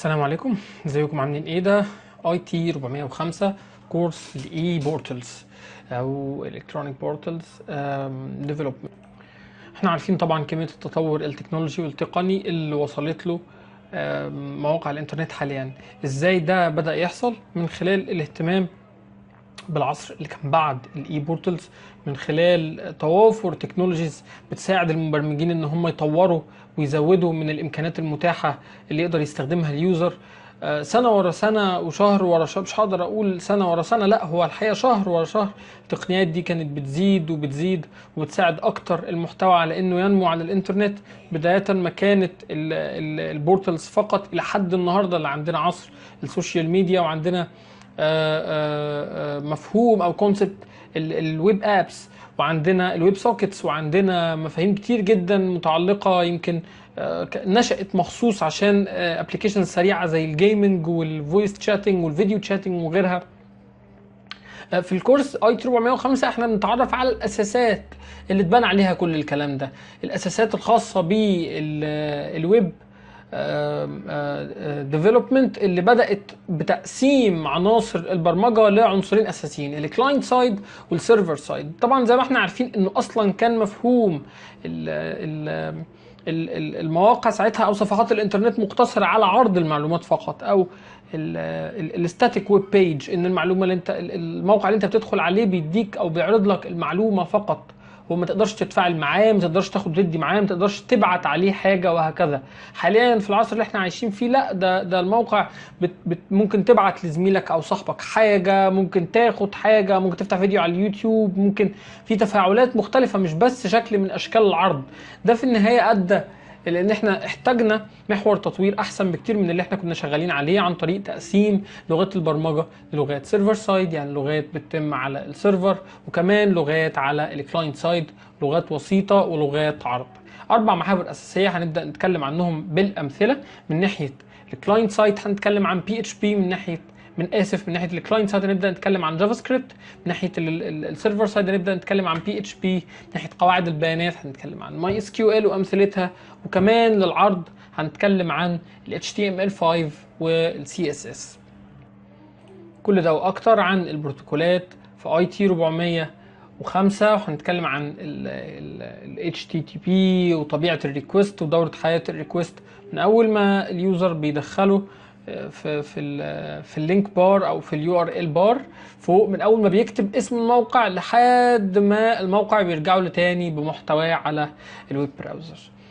السلام عليكم ازيكم عاملين ايه ده اي تي 405 كورس الاي بورتلز او الكترونيك بورتلز ديفلوبمنت احنا عارفين طبعا كميه التطور التكنولوجي والتقني اللي وصلت له آم، مواقع الانترنت حاليا ازاي ده بدا يحصل من خلال الاهتمام بالعصر اللي كان بعد الاي بورتلز من خلال توافر تكنولوجيز بتساعد المبرمجين ان هم يطوروا ويزودوا من الامكانيات المتاحه اللي يقدر يستخدمها اليوزر آه، سنه ورا سنه وشهر ورا شهر مش هقدر اقول سنه ورا سنه لا هو الحقيقه شهر ورا شهر التقنيات دي كانت بتزيد وبتزيد وبتساعد اكتر المحتوى على انه ينمو على الانترنت بدايه ما كانت ال- ال- البورتلز فقط الى حد النهارده اللي عندنا عصر السوشيال ميديا وعندنا آه، آه، آه، مفهوم او كونسبت الويب ابس وعندنا الويب سوكيتس وعندنا مفاهيم كتير جدا متعلقه يمكن آه، ك- نشأت مخصوص عشان ابلكيشنز سريعه زي الجيمنج والفويس تشاتنج والفيديو تشاتنج وغيرها آه، في الكورس اي 405 احنا بنتعرف على الاساسات اللي اتبنى عليها كل الكلام ده الاساسات الخاصه بالويب ديفلوبمنت اللي بدات بتقسيم عناصر البرمجه لعنصرين اساسيين الكلاينت سايد والسيرفر سايد طبعا زي ما احنا عارفين انه اصلا كان مفهوم ال ال ال- ال- المواقع ساعتها او صفحات الانترنت مقتصره على عرض المعلومات فقط او الستاتيك ويب بيج ان المعلومه اللي انت ال- الموقع اللي انت بتدخل عليه بيديك او بيعرض لك المعلومه فقط وما تقدرش تتفاعل معاه ما تقدرش تاخد ردي معاه ما تقدرش تبعت عليه حاجه وهكذا حاليا في العصر اللي احنا عايشين فيه لا ده ده الموقع بت بت ممكن تبعت لزميلك او صاحبك حاجه ممكن تاخد حاجه ممكن تفتح فيديو على اليوتيوب ممكن في تفاعلات مختلفه مش بس شكل من اشكال العرض ده في النهايه ادى الى ان احنا احتاجنا محور تطوير احسن بكتير من اللي احنا كنا شغالين عليه عن طريق تقسيم لغات البرمجه للغات سيرفر سايد يعني لغات بتتم على السيرفر وكمان لغات على الكلاينت سايد لغات وسيطه ولغات عرض اربع محاور اساسيه هنبدا نتكلم عنهم بالامثله من ناحيه الكلاينت سايد هنتكلم عن بي اتش بي من ناحيه من اسف من ناحيه الكلاينت سايد هنبدا نتكلم عن جافا سكريبت من ناحيه السيرفر سايد هنبدا نتكلم عن بي اتش بي من ناحيه قواعد البيانات هنتكلم عن ماي اس كيو ال وامثلتها وكمان للعرض هنتكلم عن ال HTML5 وال CSS كل ده واكتر عن البروتوكولات في اي تي 405 وهنتكلم عن ال HTTP وطبيعه الريكوست ودوره حياه الريكوست من اول ما اليوزر بيدخله في في ال في اللينك بار او في اليو ار ال بار فوق من اول ما بيكتب اسم الموقع لحد ما الموقع بيرجعه له تاني بمحتواه على الويب براوزر